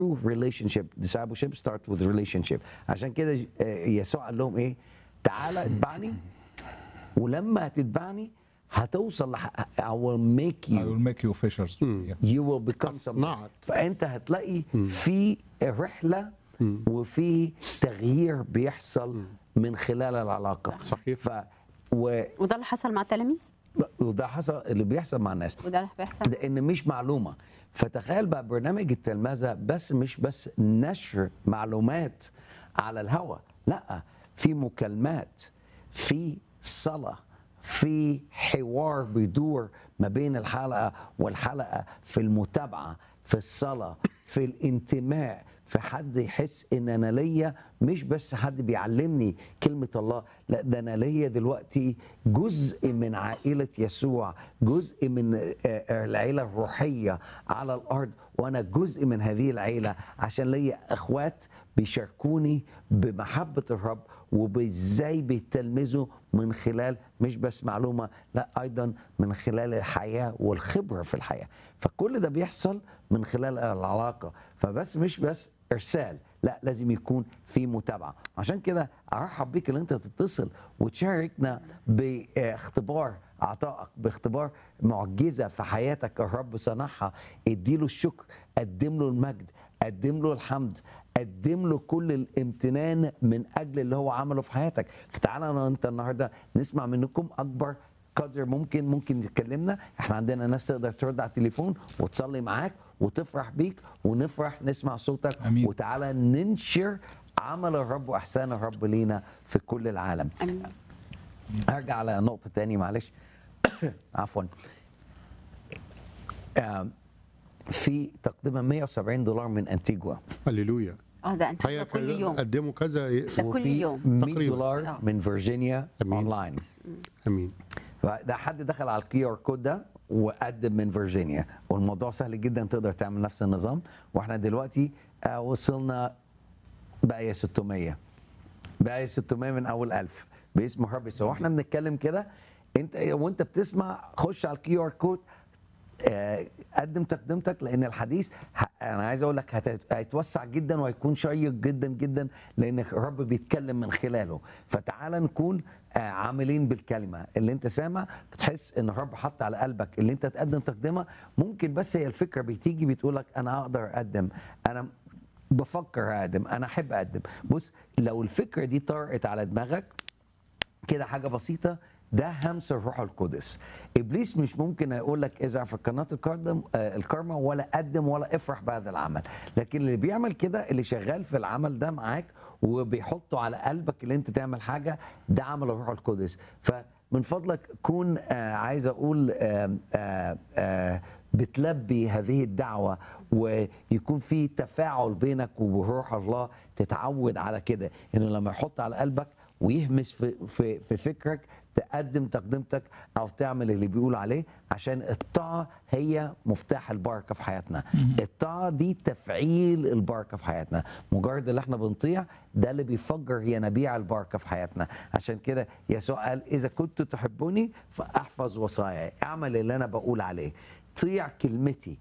true relationship discipleship starts with relationship عشان كده آه، يسوع قال لهم ايه تعالى اتبعني ولما هتتبعني هتوصل لح... I will make I you will make you fishers. Yeah. you will become something أصنعك. فانت هتلاقي في رحله وفي تغيير بيحصل من خلال العلاقه صحيح. ف و... وده اللي حصل مع التلاميذ وده حصل اللي بيحصل مع الناس وده اللي بيحصل لان مش معلومه فتخيل بقى برنامج التلمذه بس مش بس نشر معلومات على الهوا لا في مكالمات في صلاه في حوار بيدور ما بين الحلقه والحلقه في المتابعه في الصلاه في الانتماء في حد يحس ان انا ليا مش بس حد بيعلمني كلمه الله لا ده انا ليا دلوقتي جزء من عائله يسوع جزء من آه، آه، العيله الروحيه على الارض وانا جزء من هذه العيله عشان ليا اخوات بيشاركوني بمحبه الرب وبازاي بيتلمذوا من خلال مش بس معلومه لا ايضا من خلال الحياه والخبره في الحياه فكل ده بيحصل من خلال العلاقه فبس مش بس ارسال لا لازم يكون في متابعه عشان كده ارحب بيك ان انت تتصل وتشاركنا باختبار عطائك باختبار معجزه في حياتك الرب صنعها اديله الشكر قدم له المجد قدم له الحمد قدم له كل الامتنان من اجل اللي هو عمله في حياتك فتعالى انا وانت النهارده نسمع منكم اكبر قدر ممكن ممكن تكلمنا احنا عندنا ناس تقدر ترد على التليفون وتصلي معاك وتفرح بيك ونفرح نسمع صوتك أمين. وتعالى ننشر عمل الرب واحسان الرب لينا في كل العالم امين هرجع على نقطة تاني معلش عفوا آم، في تقريبا 170 دولار من انتيجوا هللويا اه ده انت حقيقة كل يوم قدموا كذا ده كل وفي يوم 100 تقريباً. دولار آه. من فيرجينيا أمين. اونلاين امين فده حد دخل على الكي ار كود ده وقدم من فيرجينيا والموضوع سهل جدا تقدر تعمل نفس النظام واحنا دلوقتي آه، وصلنا بقى 600 بقى 600 من اول 1000 باسم الرب يسوع واحنا بنتكلم كده انت وانت بتسمع خش على الكيو ار كود آه، قدم تقدمتك لان الحديث ه- انا عايز اقول لك هت- هيتوسع جدا وهيكون شيق جدا جدا لان الرب بيتكلم من خلاله فتعالى نكون آه، عاملين بالكلمه اللي انت سامع بتحس ان الرب حط على قلبك اللي انت تقدم تقدمه ممكن بس هي الفكره بتيجي بتقول لك انا اقدر اقدم انا بفكر اقدم انا احب اقدم بص لو الفكره دي طرقت على دماغك كده حاجه بسيطه ده همس الروح القدس ابليس مش ممكن يقول لك اذا في قناه الكاردم آه، الكارما ولا قدم ولا افرح بهذا العمل لكن اللي بيعمل كده اللي شغال في العمل ده معاك وبيحطه على قلبك اللي انت تعمل حاجه ده عمل الروح القدس فمن فضلك كون آه عايز اقول آه آه آه بتلبي هذه الدعوه ويكون في تفاعل بينك وبروح الله تتعود على كده انه لما يحط على قلبك ويهمس في في في فكرك تقدم تقدمتك او تعمل اللي بيقول عليه عشان الطاعه هي مفتاح البركه في حياتنا الطاعه دي تفعيل البركه في حياتنا مجرد اللي احنا بنطيع ده اللي بيفجر ينابيع البركه في حياتنا عشان كده يسوع قال اذا كنت تحبني فاحفظ وصاياي اعمل اللي انا بقول عليه طيع كلمتي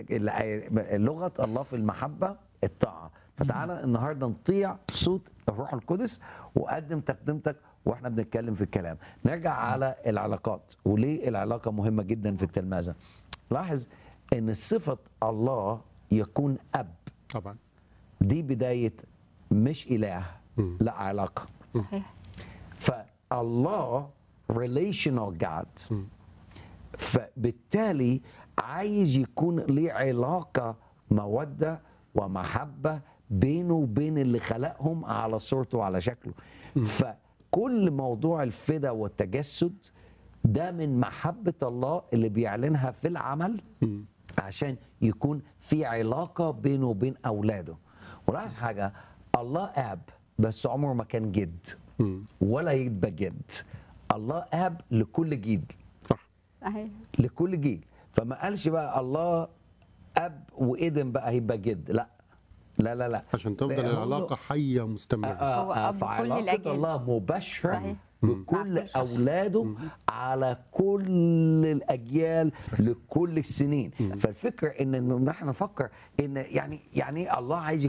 لغه الله في المحبه الطاعه فتعالى النهارده نطيع صوت الروح القدس وقدم تقدمتك واحنا بنتكلم في الكلام نرجع على العلاقات وليه العلاقه مهمه جدا في التلمذه لاحظ ان صفه الله يكون اب طبعا دي بدايه مش اله لا علاقه صحيح فالله relational God فبالتالي عايز يكون ليه علاقة مودة ومحبة بينه وبين اللي خلقهم على صورته وعلى شكله فكل موضوع الفدا والتجسد ده من محبة الله اللي بيعلنها في العمل عشان يكون في علاقة بينه وبين أولاده ولاحظ حاجة الله أب بس عمره ما كان جد ولا يبقى جد الله أب لكل جيل صح صحيح لكل جيل فما قالش بقى الله اب وادم بقى هيبقى جد لا لا لا لا عشان تفضل هو- العلاقة حية آه مستمرة آه هو آه أب كل فعلاقة الأجيال. الله مباشرة صحيح. بكل مع كل شخص. اولاده على كل الاجيال لكل السنين فالفكره ان إنه احنا نفكر ان يعني يعني إيه الله عايز